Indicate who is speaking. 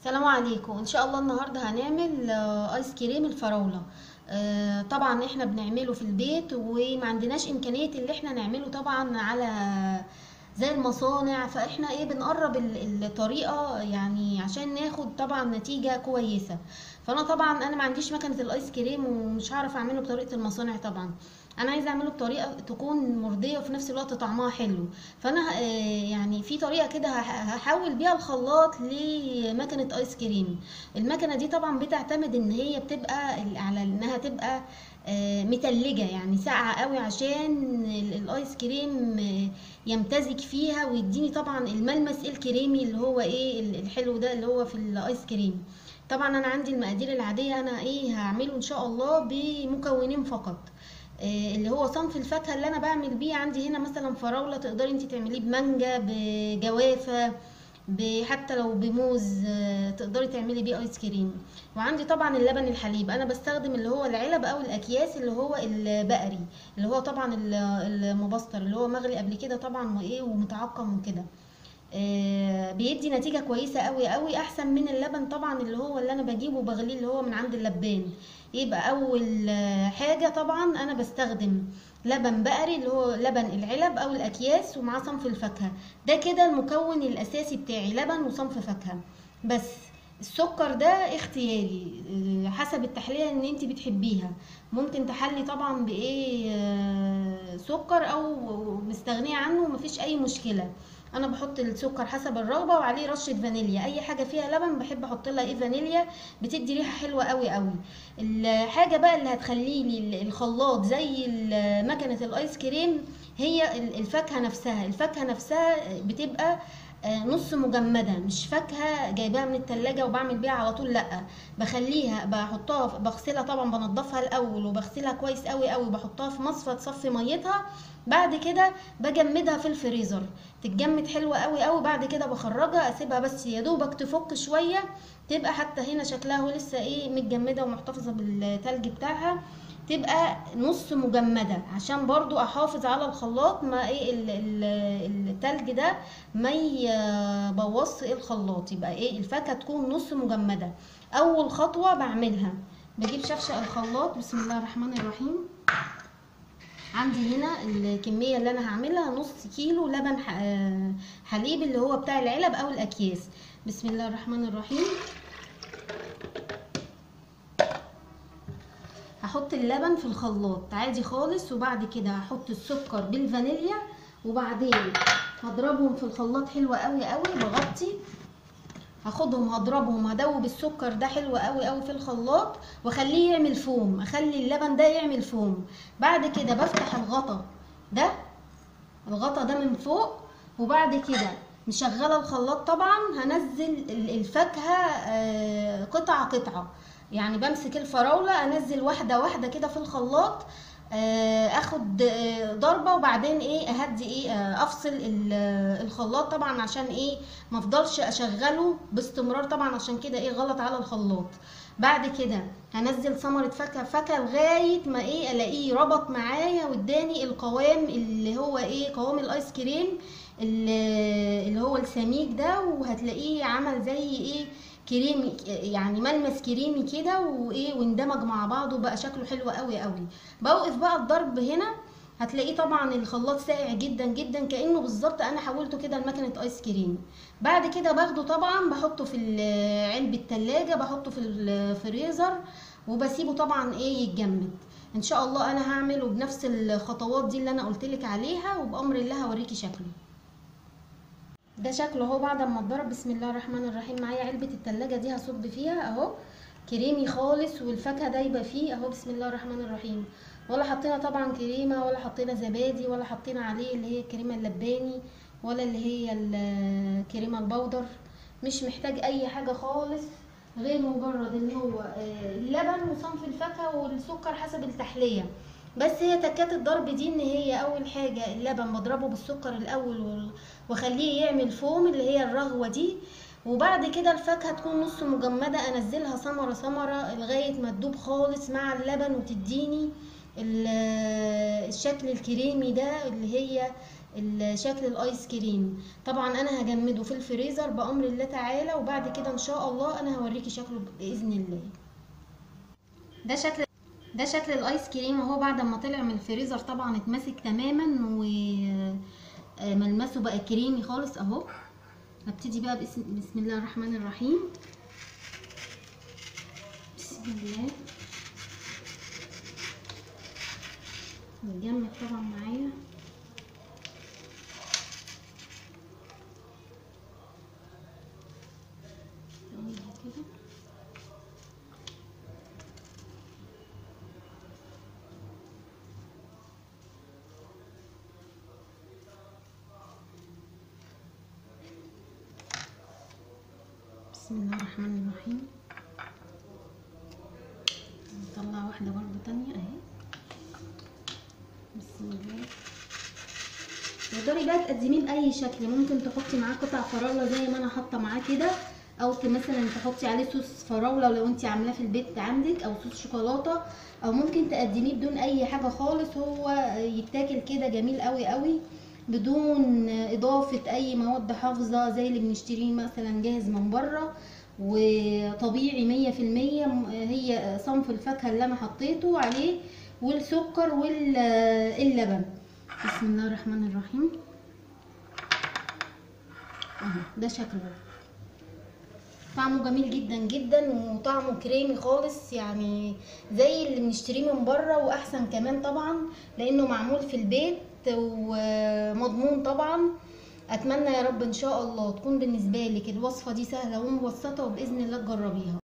Speaker 1: السلام عليكم ان شاء الله النهارده هنعمل آه، ايس كريم الفراوله آه، طبعا احنا بنعمله في البيت وما عندناش امكانيه اللي احنا نعمله طبعا على زي المصانع فاحنا ايه بنقرب ال- الطريقه يعني عشان ناخد طبعا نتيجه كويسه فانا طبعا انا ما عنديش مكنه الايس كريم ومش هعرف اعمله بطريقه المصانع طبعا انا عايزه اعمله بطريقه تكون مرضيه وفي نفس الوقت طعمها حلو فانا آه، يعني في طريقه كده هح- هحول بيها الخلاط لمكنه ايس كريم المكنه دي طبعا بتعتمد ان هي بتبقى ال- على انها تبقى آه، متلجه يعني ساقعه قوي عشان ال- الايس كريم آه، يمتزج فيها ويديني طبعا الملمس الكريمي اللي هو ايه ال- الحلو ده اللي هو في الايس كريم طبعا انا عندي المقادير العاديه انا ايه هعمله ان شاء الله بمكونين فقط آه، اللي هو صنف الفاكهه اللي انا بعمل بيه عندي هنا مثلا فراوله تقدري انت تعمليه بمانجا بجوافه ب- حتى لو بموز آه، تقدري تعملي بيه ايس كريم وعندي طبعا اللبن الحليب انا بستخدم اللي هو العلب او الاكياس اللي هو البقري اللي هو طبعا ال- المبستر اللي هو مغلي قبل كده طبعا وايه ومتعقم وكده آه، بيدي نتيجة كويسة قوي قوي احسن من اللبن طبعا اللي هو اللي انا بجيبه وبغليه اللي هو من عند اللبان يبقى اول آه، حاجة طبعا انا بستخدم لبن بقري اللي هو لبن العلب او الاكياس ومعاه صنف الفاكهة ده كده المكون الاساسي بتاعي لبن وصنف فاكهة بس السكر ده اختياري آه، حسب التحلية اللي انت بتحبيها ممكن تحلي طبعا بايه آه، سكر او مستغنية عنه مفيش اي مشكلة انا بحط السكر حسب الرغبه وعليه رشه فانيليا اي حاجه فيها لبن بحب احط لها ايه فانيليا بتدي ريحه حلوه قوي قوي الحاجه بقى اللي هتخلي لي الخلاط زي ال- مكنه الايس كريم هي ال- الفاكهه نفسها الفاكهه نفسها بتبقى آه، نص مجمده مش فاكهه جايباها من التلاجة وبعمل بيها على طول لا بخليها بحطها بغسلها طبعا بنضفها الاول وبغسلها كويس قوي قوي بحطها في مصفى تصفي ميتها بعد كده بجمدها في الفريزر تتجمد حلوة قوي قوي بعد كده بخرجها اسيبها بس يا دوبك تفك شوية تبقى حتى هنا شكلها هو لسه ايه متجمدة ومحتفظة بالتلج بتاعها تبقى نص مجمدة عشان برضو احافظ على الخلاط ما ايه ال- ال- التلج ده ما يبوظش ايه الخلاط يبقى ايه الفاكهة تكون نص مجمدة اول خطوة بعملها بجيب شفشق الخلاط بسم الله الرحمن الرحيم عندي هنا الكمية اللي انا هعملها نص كيلو لبن ح- آه، حليب اللي هو بتاع العلب او الاكياس بسم الله الرحمن الرحيم هحط اللبن في الخلاط عادي خالص وبعد كده هحط السكر بالفانيليا وبعدين هضربهم في الخلاط حلوة قوي قوي بغطي هاخدهم هضربهم هدوب السكر ده حلو قوي قوي في الخلاط واخليه يعمل فوم اخلي اللبن ده يعمل فوم بعد كده بفتح الغطا ده الغطا ده من فوق وبعد كده مشغله الخلاط طبعا هنزل ال- الفاكهه آه، قطعه قطعه يعني بمسك الفراوله انزل واحده واحده كده في الخلاط آه، اخد آه، ضربه وبعدين ايه اهدي ايه آه، افصل ال- آه، الخلاط طبعا عشان ايه ما افضلش اشغله باستمرار طبعا عشان كده ايه غلط على الخلاط بعد كده هنزل ثمرة فاكهة فاكهة لغاية ما ايه الاقيه ربط معايا واداني القوام اللي هو ايه قوام الايس كريم اللي اللي هو السميك ده وهتلاقيه عمل زي ايه كريمي يعني ملمس كريمي كده وايه واندمج مع بعض وبقى شكله حلو قوي قوي بوقف بقى الضرب هنا هتلاقيه طبعا الخلاط ساقع جدا جدا كانه بالظبط انا حولته كده لمكنه ايس كريم بعد كده باخده طبعا بحطه في ال- علبه التلاجة بحطه في الفريزر وبسيبه طبعا ايه يتجمد ان شاء الله انا هعمله بنفس الخطوات دي اللي انا قلتلك عليها وبامر الله هوريكي شكله ده شكله اهو بعد ما اتضرب بسم الله الرحمن الرحيم معايا علبة التلاجة دي هصب فيها اهو كريمي خالص والفاكهة دايبة فيه اهو بسم الله الرحمن الرحيم ولا حطينا طبعا كريمة ولا حطينا زبادي ولا حطينا عليه اللي هي الكريمة اللباني ولا اللي هي الكريمة البودر مش محتاج اي حاجة خالص غير مجرد اللي هو آه، اللبن وصنف الفاكهة والسكر حسب التحلية بس هي تكات الضرب دي ان هي اول حاجة اللبن بضربه بالسكر الاول وال- واخليه يعمل فوم اللي هي الرغوة دي وبعد كده الفاكهة تكون نص مجمدة انزلها ثمرة ثمرة لغاية ما تدوب خالص مع اللبن وتديني ال- الشكل الكريمي ده اللي هي الشكل الايس كريم طبعا انا هجمده في الفريزر بامر الله تعالى وبعد كده ان شاء الله انا هوريكي شكله باذن الله ده شكل ده شكل الايس كريم اهو بعد ما طلع من الفريزر طبعا اتمسك تماما وملمسه بقى كريمي خالص اهو هبتدي بقى باسم بسم الله الرحمن الرحيم بسم الله نجمد طبعا معايا كده بسم الله الرحمن الرحيم نطلع واحدة برضو تانية اهي بسم الله تقدري بقى تقدميه بأي شكل ممكن تحطي معاه قطع فراولة زي ما انا حاطة معاه كده او مثلا تحطي عليه صوص فراولة لو انت عاملاه في البيت عندك او صوص شوكولاتة او ممكن تقدميه بدون اي حاجة خالص هو يتاكل كده جميل قوي قوي بدون اضافة اي مواد حافظة زي اللي بنشتريه مثلا جاهز من بره وطبيعي مية في المية هي صنف الفاكهة اللي انا حطيته عليه والسكر واللبن بسم الله الرحمن الرحيم اهو ده شكله طعمه جميل جدا جدا وطعمه كريمي خالص يعني زي اللي بنشتريه من بره واحسن كمان طبعا لانه معمول في البيت ومضمون طبعا اتمنى يا رب ان شاء الله تكون بالنسبه لك الوصفه دي سهله ومبسطه وباذن الله تجربيها